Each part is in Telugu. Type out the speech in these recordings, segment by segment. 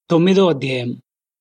తొమ్మిదో అధ్యాయం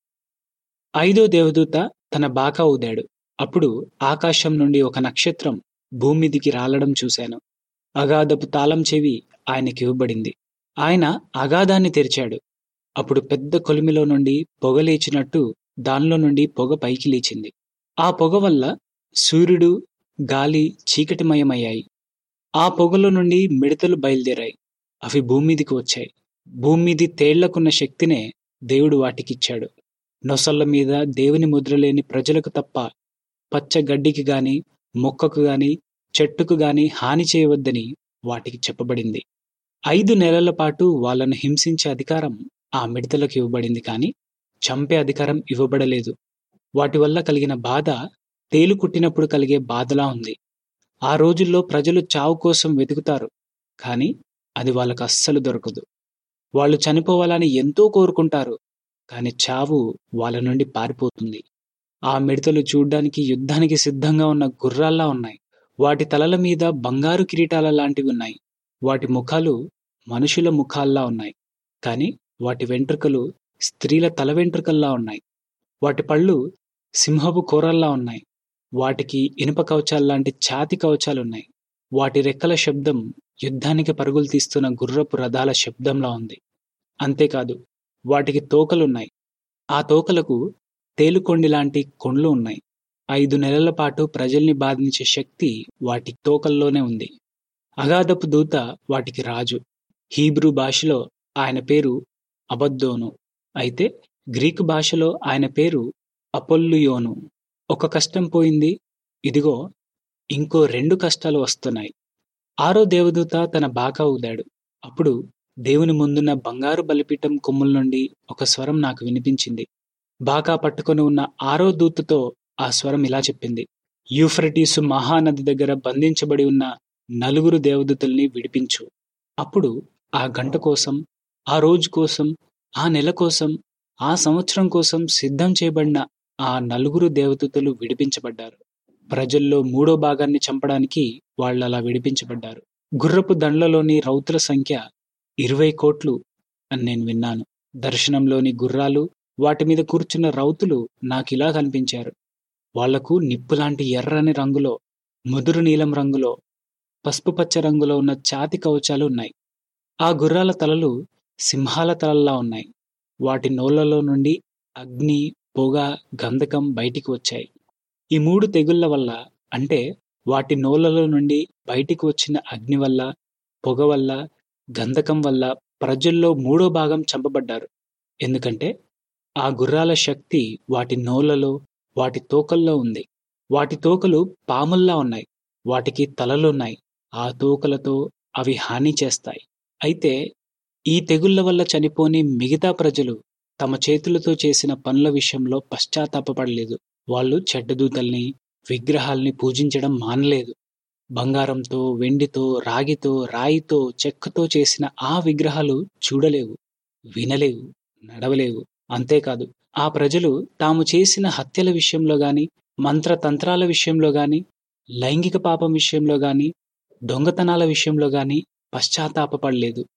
ఐదో దేవదూత తన బాకా ఊదాడు అప్పుడు ఆకాశం నుండి ఒక నక్షత్రం భూమిదికి రాలడం చూశాను అగాధపు తాళం చెవి ఆయనకి ఇవ్వబడింది ఆయన అగాధాన్ని తెరిచాడు అప్పుడు పెద్ద కొలిమిలో నుండి పొగ లేచినట్టు దానిలో నుండి పొగ పైకి లేచింది ఆ పొగ వల్ల సూర్యుడు గాలి చీకటిమయమయ్యాయి ఆ పొగలో నుండి మిడతలు బయలుదేరాయి అవి భూమిదికి వచ్చాయి భూమిది తేళ్లకున్న శక్తినే దేవుడు వాటికిచ్చాడు నొసళ్ళ మీద దేవుని ముద్ర లేని ప్రజలకు తప్ప పచ్చ గడ్డికి గాని మొక్కకు గాని చెట్టుకు గాని హాని చేయవద్దని వాటికి చెప్పబడింది ఐదు నెలల పాటు వాళ్ళను హింసించే అధికారం ఆ మిడతలకు ఇవ్వబడింది కానీ చంపే అధికారం ఇవ్వబడలేదు వాటి వల్ల కలిగిన బాధ తేలు కుట్టినప్పుడు కలిగే బాధలా ఉంది ఆ రోజుల్లో ప్రజలు చావు కోసం వెతుకుతారు కానీ అది వాళ్ళకు అస్సలు దొరకదు వాళ్ళు చనిపోవాలని ఎంతో కోరుకుంటారు కానీ చావు వాళ్ళ నుండి పారిపోతుంది ఆ మిడతలు చూడ్డానికి యుద్ధానికి సిద్ధంగా ఉన్న గుర్రాల్లా ఉన్నాయి వాటి తలల మీద బంగారు కిరీటాల లాంటివి ఉన్నాయి వాటి ముఖాలు మనుషుల ముఖాల్లా ఉన్నాయి కానీ వాటి వెంట్రుకలు స్త్రీల తల వెంట్రుకల్లా ఉన్నాయి వాటి పళ్ళు సింహపు కూరల్లా ఉన్నాయి వాటికి ఇనుప కవచాల్లాంటి ఛాతి కవచాలున్నాయి వాటి రెక్కల శబ్దం యుద్ధానికి పరుగులు తీస్తున్న గుర్రపు రథాల శబ్దంలా ఉంది అంతేకాదు వాటికి తోకలున్నాయి ఆ తోకలకు తేలుకొండి లాంటి కొండ్లు ఉన్నాయి ఐదు నెలల పాటు ప్రజల్ని బాధించే శక్తి వాటి తోకల్లోనే ఉంది అగాధపు దూత వాటికి రాజు హీబ్రూ భాషలో ఆయన పేరు అబద్దోను అయితే గ్రీకు భాషలో ఆయన పేరు అపొల్లుయోను ఒక కష్టం పోయింది ఇదిగో ఇంకో రెండు కష్టాలు వస్తున్నాయి ఆరో దేవదూత తన బాకా ఊదాడు అప్పుడు దేవుని ముందున్న బంగారు బలిపీఠం కొమ్ముల నుండి ఒక స్వరం నాకు వినిపించింది బాకా పట్టుకొని ఉన్న ఆరో దూతతో ఆ స్వరం ఇలా చెప్పింది యూఫ్రటీసు మహానది దగ్గర బంధించబడి ఉన్న నలుగురు దేవదూతల్ని విడిపించు అప్పుడు ఆ గంట కోసం ఆ రోజు కోసం ఆ నెల కోసం ఆ సంవత్సరం కోసం సిద్ధం చేయబడిన ఆ నలుగురు దేవదూతలు విడిపించబడ్డారు ప్రజల్లో మూడో భాగాన్ని చంపడానికి వాళ్ళు అలా విడిపించబడ్డారు గుర్రపు దండ్లలోని రౌతుల సంఖ్య ఇరవై కోట్లు అని నేను విన్నాను దర్శనంలోని గుర్రాలు వాటి మీద కూర్చున్న రౌతులు నాకిలా కనిపించారు వాళ్లకు నిప్పులాంటి ఎర్రని రంగులో ముదురు నీలం రంగులో పసుపు పచ్చ రంగులో ఉన్న ఛాతి కవచాలు ఉన్నాయి ఆ గుర్రాల తలలు సింహాల తలల్లా ఉన్నాయి వాటి నోళ్లలో నుండి అగ్ని పొగ గంధకం బయటికి వచ్చాయి ఈ మూడు తెగుళ్ల వల్ల అంటే వాటి నోళ్లలో నుండి బయటికి వచ్చిన అగ్ని వల్ల పొగ వల్ల గంధకం వల్ల ప్రజల్లో మూడో భాగం చంపబడ్డారు ఎందుకంటే ఆ గుర్రాల శక్తి వాటి నోళ్లలో వాటి తోకల్లో ఉంది వాటి తోకలు పాముల్లా ఉన్నాయి వాటికి తలలున్నాయి ఆ తోకలతో అవి హాని చేస్తాయి అయితే ఈ తెగుళ్ల వల్ల చనిపోని మిగతా ప్రజలు తమ చేతులతో చేసిన పనుల విషయంలో పశ్చాత్తాపపడలేదు వాళ్ళు చెడ్డదూతల్ని విగ్రహాల్ని పూజించడం మానలేదు బంగారంతో వెండితో రాగితో రాయితో చెక్కతో చేసిన ఆ విగ్రహాలు చూడలేవు వినలేవు నడవలేవు అంతేకాదు ఆ ప్రజలు తాము చేసిన హత్యల విషయంలో గాని మంత్రతంత్రాల విషయంలో గాని లైంగిక పాపం విషయంలో గాని దొంగతనాల విషయంలో గాని పశ్చాత్తాపపడలేదు